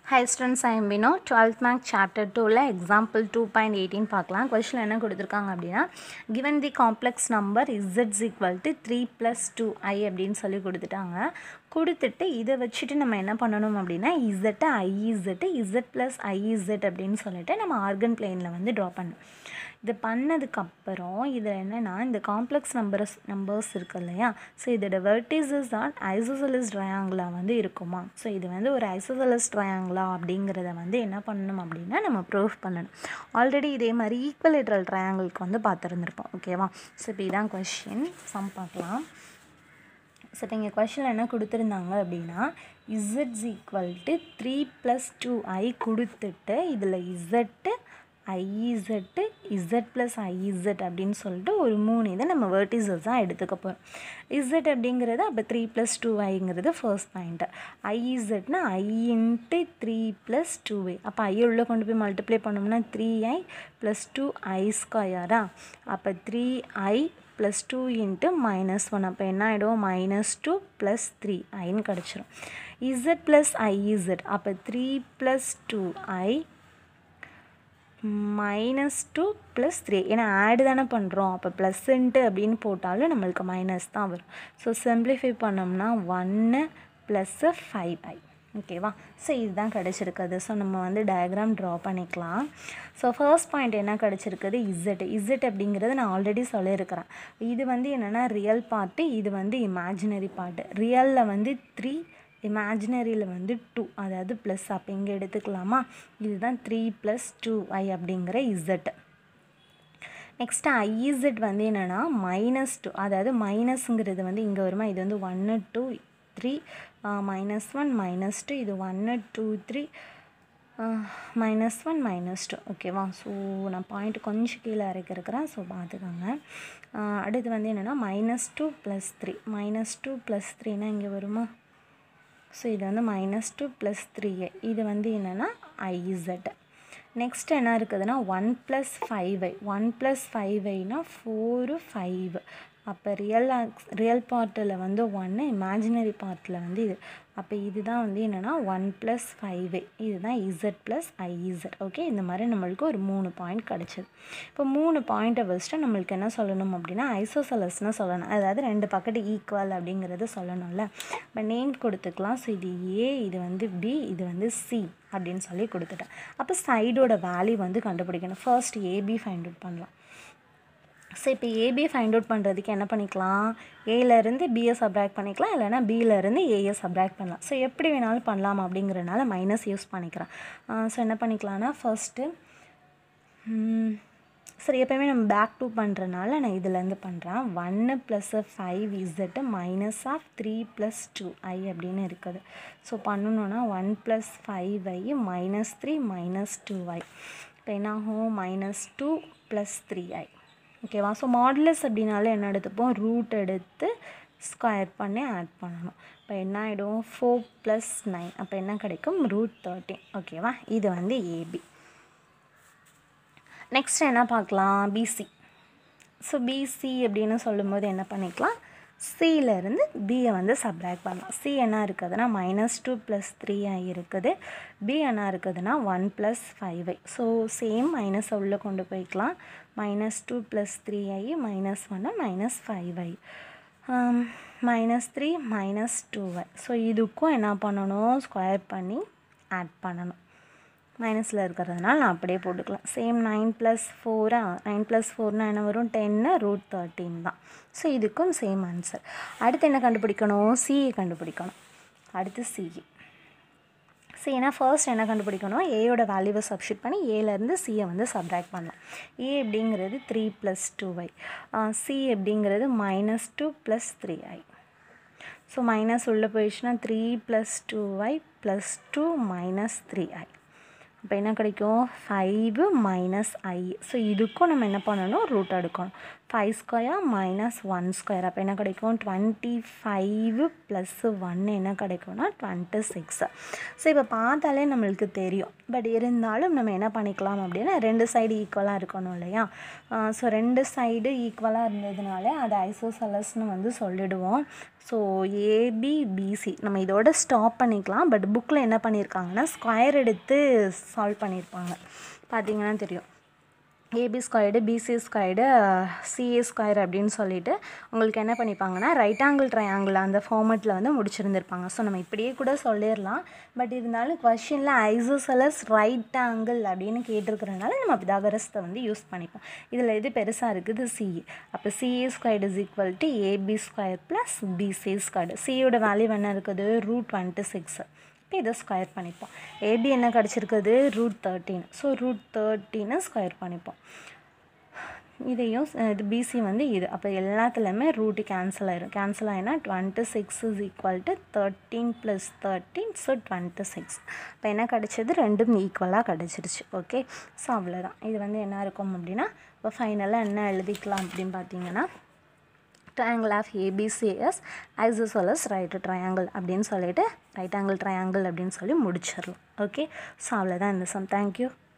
high students I am Vino twelfth math chapter டூவில் example two point eighteen பார்க்கலாம் question என்ன கொடுத்துருக்காங்க அப்படின்னா கிவன் தி காம்ப்ளெக்ஸ் நம்பர் இசட்ஸ் equal to three plus two i அப்படின்னு சொல்லி கொடுத்துட்டாங்க கொடுத்துட்டு இதை வச்சுட்டு நம்ம என்ன பண்ணணும் அப்படின்னா z i z z plus i z அப்படின்னு சொல்லிட்டு நம்ம ஆர்கன் பிளேனில் வந்து ட்ரா பண்ணணும் இது பண்ணதுக்கப்புறம் இதில் என்னென்னா இந்த காம்ப்ளெக்ஸ் நம்பர்ஸ் நம்பர்ஸ் இருக்கு இல்லையா ஸோ இதோட வெர்டிசஸ் தான் ஐசோசலஸ் ட்ரையாங்கிளாக வந்து இருக்குமா ஸோ இது வந்து ஒரு ஐசோசலஸ் ட்ரையாங்கிளா அப்படிங்கிறத வந்து என்ன பண்ணணும் அப்படின்னா நம்ம ப்ரூஃப் பண்ணணும் ஆல்ரெடி இதே மாதிரி ஈக்குவலேட்ரல் ட்ரையாங்கிளுக்கு வந்து பார்த்துருந்துருப்போம் ஓகேவா ஸோ இப்போ இதான் கொஷின் சம் பார்க்கலாம் ஸோ இப்போ இங்கே கொஷனில் என்ன கொடுத்துருந்தாங்க அப்படின்னா இசட்ஸ் equal to three plus two i கொடுத்துட்டு இதில் z i z z plus i z அப்படின்னு சொல்லிட்டு ஒரு மூணு இதை நம்ம வேர்டிசஸ் தான் எடுத்துக்க போகிறோம் இசட் அப்படிங்கிறது அப்போ த்ரீ ப்ளஸ் டூ ஐங்கிறது ஃபர்ஸ்ட் பாயிண்ட்டு ஐஇசட்னா i into three plus two i அப்போ ஐ உள்ளே கொண்டு போய் மல்டிப்ளை பண்ணோம்னா three i plus two i ஸ்கொயரா அப்போ three i plus two into minus one அப்போ என்ன ஆகிடும் மைனஸ் டூ ப்ளஸ் த்ரீ ஐன்னு கிடச்சிரும் இசட் ப்ளஸ் ஐஇசட் அப்போ three plus two i minus two plus three ஏன்னா ஆடு தானே பண்ணுறோம் அப்போ ப்ளஸ்ன்ட்டு அப்படின்னு போட்டாலும் நம்மளுக்கு மைனஸ் தான் வரும் ஸோ சிம்பிளிஃபை பண்ணோம்னா ஒன்று ப்ளஸ்ஸு ஃபைவ் ஐ ஓகேவா ஸோ இதுதான் கிடச்சிருக்குது ஸோ நம்ம வந்து டயக்ராம் ட்ரா பண்ணிக்கலாம் ஸோ ஃபர்ஸ்ட் பாயிண்ட் என்ன கிடச்சிருக்குது இசட் இசட் அப்படிங்கிறது நான் ஆல்ரெடி சொல்லியிருக்கிறேன் இது வந்து என்னென்னா ரியல் பார்ட்டு இது வந்து இமேஜினரி பார்ட்டு ரியலில் வந்து த்ரீ இமேஜினரியில் வந்து டூ அதாவது ப்ளஸ் அப்போ இங்கே எடுத்துக்கலாமா இதுதான் த்ரீ ப்ளஸ் டூ ஐ அப்படிங்கிற இசட் நெக்ஸ்ட்டு ஐஇசட் வந்து என்னென்னா மைனஸ் டூ அதாவது மைனஸுங்கிறது வந்து இங்கே வருமா இது வந்து ஒன்று two three minus one minus two இது ஒன்று two three minus one minus two ஓகேவா ஸோ நான் பாயிண்ட் கொஞ்சம் கீழே இறக்கிருக்கிறேன் ஸோ பார்த்துக்கோங்க அடுத்து வந்து என்னென்னா minus two plus three minus two plus த்ரீனா இங்கே வருமா ஸோ இது வந்து மைனஸ் டூ ப்ளஸ் த்ரீ இது வந்து என்னென்னா ஐஇசட் நெக்ஸ்ட் என்ன இருக்குதுன்னா one plus five i one plus five ஐனா ஃபோரு ஃபைவ் அப்போ ரியல் ரியல் பார்ட்டில் வந்து ஒன்று இமேஜினரி பார்ட்டில் வந்து இது அப்போ இதுதான் வந்து என்னென்னா ஒன் ப்ளஸ் ஃபைவ் இதுதான் இசட் ப்ளஸ் ஐஇசட் ஓகே இந்த மாதிரி நம்மளுக்கு ஒரு மூணு பாயிண்ட் கிடச்சிது இப்போ மூணு பாயிண்ட்டை வச்சுட்டு நம்மளுக்கு என்ன சொல்லணும் அப்படின்னா ஐசோசலஸ்னு சொல்லணும் அதாவது ரெண்டு பக்கத்து ஈக்குவல் அப்படிங்கிறது சொல்லணும்ல இப்போ நேம் கொடுத்துக்கலாம் ஸோ இது ஏ இது வந்து பி இது வந்து சி அப்படின்னு சொல்லி கொடுத்துட்டேன் அப்போ சைடோட வேல்யூ வந்து கண்டுபிடிக்கணும் ஃபர்ஸ்ட் ஏபி ஃபைண்ட் அவுட் பண்ணலாம் ஸோ இப்போ ஏபி ஃபைண்ட் அவுட் பண்ணுறதுக்கு என்ன பண்ணிக்கலாம் ஏலேருந்து பிஏ சப்ராக்ட் பண்ணிக்கலாம் இல்லைனா பியிலேருந்து ஏஏ சப்ராக்ட் பண்ணலாம் ஸோ எப்படி வேணாலும் பண்ணலாம் அப்படிங்கிறனால மைனஸ் யூஸ் பண்ணிக்கிறேன் ஸோ என்ன பண்ணிக்கலாம்னா ஃபர்ஸ்ட்டு சரி எப்போயுமே நம்ம பேக் டூ பண்ணுறனால நான் இதுலேருந்து பண்ணுறேன் ஒன்று plus five z minus of three plus two i அப்படின்னு இருக்குது ஸோ பண்ணணுன்னா one plus five i minus three minus two i இப்போ என்னாகும் minus two plus three i ஓகேவா ஸோ மாடுலஸ் அப்படின்னாலே என்ன எடுத்துப்போம் ரூட் எடுத்து ஸ்கொயர் பண்ணி ஆட் பண்ணணும் இப்போ என்ன ஆகிடும் ஃபோர் ப்ளஸ் நைன் அப்போ என்ன கிடைக்கும் ரூட் தேர்ட்டின் ஓகேவா இது வந்து ஏபி நெக்ஸ்ட் என்ன பார்க்கலாம் பிசி ஸோ பிசி அப்படின்னு சொல்லும்போது என்ன பண்ணிக்கலாம் சியிலேருந்து பியை வந்து சப்ராக்ட் பண்ணலாம் சி என்ன இருக்குதுன்னா minus two plus three i இருக்குது பி என்ன இருக்குதுன்னா one plus five i so same மைனஸை உள்ளே கொண்டு போய்க்கலாம் minus two plus three i minus ஒன்று minus five i minus three minus two i so இதுக்கும் என்ன பண்ணணும் ஸ்கொயர் பண்ணி ஆட் பண்ணணும் மைனஸில் இருக்கிறதுனால நான் அப்படியே போட்டுக்கலாம் சேம் நைன் ப்ளஸ் ஃபோரா நைன் ப்ளஸ் ஃபோர்னால் என்ன வரும் டென்னு ரூட் தேர்ட்டின் தான் ஸோ இதுக்கும் சேம் ஆன்சர் அடுத்து என்ன கண்டுபிடிக்கணும் சிஏ கண்டுபிடிக்கணும் அடுத்து சிஏ சி ஏன்னா ஃபர்ஸ்ட் என்ன கண்டுபிடிக்கணும் ஏயோட வேல்யூவை சப்ஷிட் பண்ணி ஏலேருந்து சியை வந்து சப்ராக்ட் பண்ணலாம் ஏ அப்படிங்கிறது three plus two i C அப்படிங்கிறது minus two plus three i so minus உள்ளே போயிடுச்சுன்னா three plus two i plus two minus three i இப்போ என்ன கிடைக்கும் ஃபைவு மைனஸ் ஐ ஸோ இதுக்கும் நம்ம என்ன பண்ணணும் ரூட் எடுக்கணும் five square minus one square அப்போ என்ன கிடைக்கும் டுவெண்ட்டி ஃபைவ் ப்ளஸ்ஸு ஒன் என்ன கிடைக்கும்னா டுவெண்ட்டி சிக்ஸ் ஸோ இப்போ பார்த்தாலே நம்மளுக்கு தெரியும் பட் இருந்தாலும் நம்ம என்ன பண்ணிக்கலாம் அப்படின்னா ரெண்டு சைடு ஈக்குவலாக இருக்கணும் இல்லையா ஸோ ரெண்டு சைடு ஈக்குவலாக இருந்ததுனால அது ஐசோசலஸ்னு வந்து சொல்லிடுவோம் ஸோ ஏபி பிசி நம்ம இதோட ஸ்டாப் பண்ணிக்கலாம் பட் புக்கில் என்ன பண்ணியிருக்காங்கன்னா ஸ்கொயர் எடுத்து சால்வ் பண்ணியிருப்பாங்க பார்த்தீங்கன்னா தெரியும் AB squared BC squared CA square அப்படின்னு சொல்லிட்டு உங்களுக்கு என்ன பண்ணிப்பாங்கன்னா ரைட் ஆங்கிள் ட்ரையாங்கிள் அந்த ஃபார்மெட்டில் வந்து முடிச்சிருந்துருப்பாங்க ஸோ நம்ம இப்படியே கூட சொல்லிடலாம் பட் இருந்தாலும் கொஷினில் ஐசோசலஸ் ரைட் ஆங்கிள் அப்படின்னு கேட்டிருக்கிறனால நம்ம பிதாகரஸ்தை வந்து யூஸ் பண்ணிப்போம் இதில் எது பெருசாக இருக்குது சிஏ அப்போ CA squared is equal to AB square plus BC squared சியோட வேல்யூ என்ன இருக்குது ரூட் டுவெண்ட்டி சிக்ஸ் இப்போ இதை ஸ்கொயர் பண்ணிப்போம் ஏபி என்ன கிடச்சிருக்குது ரூட் தேர்ட்டின் ஸோ ரூட் தேர்ட்டினை ஸ்கொயர் பண்ணிப்போம் இதையும் இது பிசி வந்து இது அப்போ எல்லாத்துலேயுமே ரூட்டு கேன்சல் ஆயிரும் கேன்சல் ஆகினா twenty six is equal to thirteen plus thirteen so twenty six இப்போ என்ன கிடச்சது ரெண்டும் ஈக்குவலாக கிடச்சிருச்சு ஓகே ஸோ அவ்வளோதான் இது வந்து என்ன இருக்கும் அப்படின்னா இப்போ ஃபைனலாக என்ன எழுதிக்கலாம் அப்படின்னு பார்த்தீங்கன்னா triangle of ABC is isosceles right triangle அப்படின்னு சொல்லிட்டு ரைட் ஆங்கிள் ட்ரையாங்கிள் அப்படின்னு சொல்லி முடிச்சிடலாம் ஓகே ஸோ அவ்வளோதான் இந்த சம் தேங்க்யூ